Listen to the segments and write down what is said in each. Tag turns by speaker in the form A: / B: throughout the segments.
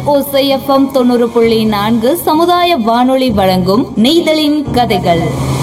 A: ஓசை எஃப்எம் தொண்ணூறு புள்ளி நான்கு சமுதாய வானொலி வழங்கும் நெய்தலின் கதைகள்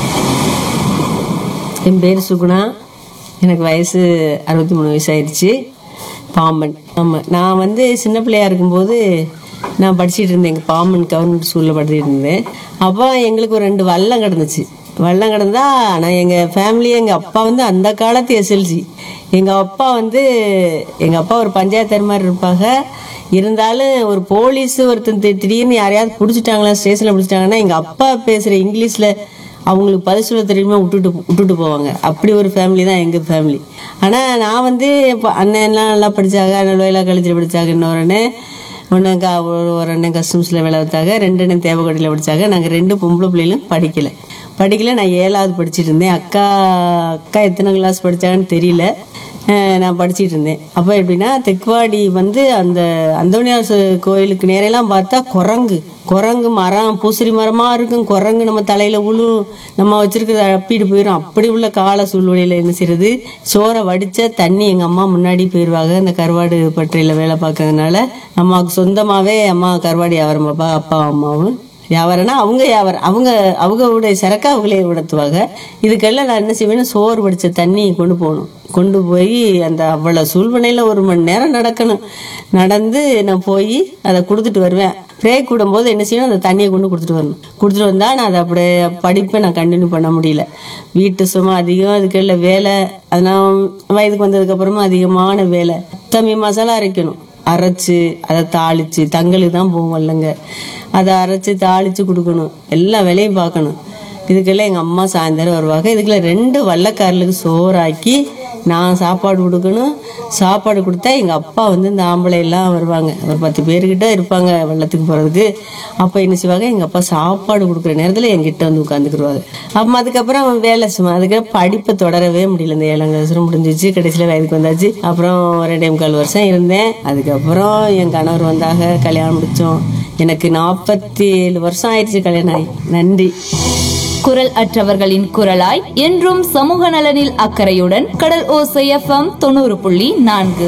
B: என் பேர் சுகுணா எனக்கு வயசு அறுபத்தி மூணு வயசு ஆயிடுச்சு பாம்பன் ஆமாம் நான் வந்து சின்ன பிள்ளையா இருக்கும்போது நான் படிச்சிட்டு இருந்தேன் எங்கள் பாம்பன் கவர்மெண்ட் ஸ்கூலில் படிச்சிட்டு இருந்தேன் அப்போ எங்களுக்கு ஒரு ரெண்டு வல்லம் கிடந்துச்சு வல்லம் கிடந்தா நான் எங்கள் ஃபேமிலி எங்கள் அப்பா வந்து அந்த காலத்து எஸ்எல்சி எங்கள் அப்பா வந்து எங்கள் அப்பா ஒரு பஞ்சாயத்து மாதிரி இருப்பாங்க இருந்தாலும் ஒரு போலீஸ் ஒருத்தன் தி- திடீர்னு யாரையாவது பிடிச்சிட்டாங்களா ஸ்டேஷனில் பிடிச்சிட்டாங்கன்னா எங்கள் அப்பா பேசுகிற இங்கிலீஷில் அவங்களுக்கு பதில் சொல்ல தெரியுமா விட்டுட்டு விட்டுட்டு போவாங்க அப்படி ஒரு ஃபேமிலி தான் எங்கள் ஃபேமிலி ஆனால் நான் வந்து இப்போ அண்ணன்லாம் நல்லா படித்தாங்க அண்ணன் லோயலா காலேஜில் படித்தாங்க இன்னொரு அண்ணன் ஒன்று க ஒரு அண்ணன் கஸ்டம்ஸில் வேலை பார்த்தாங்க ரெண்டு அண்ணன் தேவக்கோட்டையில் படித்தாங்க நாங்கள் ரெண்டு பொம்பளை பிள்ளைகளும் படிக்கலை படிக்கல நான் ஏழாவது படிச்சிட்டு இருந்தேன் அக்கா அக்கா எத்தனை கிளாஸ் படித்தாங்கன்னு தெரியல அஹ் நான் படிச்சிட்டு இருந்தேன் அப்போ எப்படின்னா தெக்குவாடி வந்து அந்த அந்தோனியார் சு- கோயிலுக்கு நேரெல்லாம் பார்த்தா குரங்கு குரங்கு மரம் பூசரி மரமா இருக்கும் குரங்கு நம்ம தலையில உழு நம்ம வச்சிருக்கிறத அப்பிட்டு போயிடும் அப்படி உள்ள கால சூழ்நிலையில என்ன செய்யறது சோறை வடிச்ச தண்ணி எங்க அம்மா முன்னாடி போயிடுவாங்க அந்த கருவாடு பட்டறையில வேலை பார்க்கறதுனால அம்மாவுக்கு சொந்தமாவே அம்மா கருவாடு வியாபாரம் பாப்பா அப்பா அம்மாவும் வியாபாரம்னா அவங்க வியாபாரம் அவங்க அவங்களுடைய சரக்கை அவங்களே உணர்த்துவாங்க இதுக்கெல்லாம் நான் என்ன செய்வேன்னா சோறு வடிச்ச தண்ணி கொண்டு போகணும் கொண்டு போய் அந்த அவ்வளோ சூழ்நிலையில் ஒரு மணி நேரம் நடக்கணும் நடந்து நான் போய் அதை கொடுத்துட்டு வருவேன் பிரேக் விடும்போது என்ன செய்யணும் அந்த தண்ணியை கொண்டு கொடுத்துட்டு வரணும் கொடுத்துட்டு வந்தால் நான் அதை அப்படியே படிப்பை நான் கண்டினியூ பண்ண முடியல வீட்டு சும்மா அதிகம் அதுக்கெல்லாம் வேலை அதெல்லாம் வயதுக்கு வந்ததுக்கப்புறமா அதிகமான வேலை தம்மி மசாலா அரைக்கணும் அரைச்சு அதை தாளிச்சு தங்களுக்கு தான் போவோம் இல்லைங்க அதை அரைச்சு தாளிச்சு கொடுக்கணும் எல்லா வேலையும் பார்க்கணும் இதுக்கெல்லாம் எங்கள் அம்மா சாயந்தரம் வருவாங்க இதுக்கெல்லாம் ரெண்டு வள்ளக்காரலுக்கு சோறாக்கி நான் சாப்பாடு கொடுக்கணும் சாப்பாடு கொடுத்தா எங்கள் அப்பா வந்து இந்த ஆம்பளை எல்லாம் வருவாங்க ஒரு பத்து பேர்கிட்ட இருப்பாங்க வெள்ளத்துக்கு போகிறதுக்கு அப்போ என்ன செய்வாங்க எங்கள் அப்பா சாப்பாடு கொடுக்குற நேரத்தில் என்கிட்ட வந்து உட்காந்துக்கிடுவாங்க அப்போ அதுக்கப்புறம் அவன் வேலை சும்மா அதுக்கப்புறம் படிப்பை தொடரவே முடியல இந்த ஏழாம் கிளாஸ் முடிஞ்சிச்சு கடைசியில் வயதுக்கு வந்தாச்சு அப்புறம் ரெண்டே முக்கால் வருஷம் இருந்தேன் அதுக்கப்புறம் என் கணவர் வந்தாங்க கல்யாணம் முடித்தோம் எனக்கு நாற்பத்தி ஏழு வருஷம் ஆயிடுச்சு கல்யாணம் ஆகி நன்றி
A: குரல் அற்றவர்களின் குரலாய் என்றும் சமூக நலனில் அக்கறையுடன் கடல் ஓசை எஃப்எம் தொண்ணூறு புள்ளி நான்கு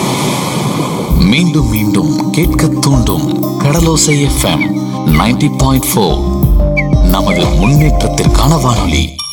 C: மீண்டும் மீண்டும் கேட்க தூண்டும் Kadalosai FM ninety point four நமது முன்னேற்றத்திற்கான வானொலி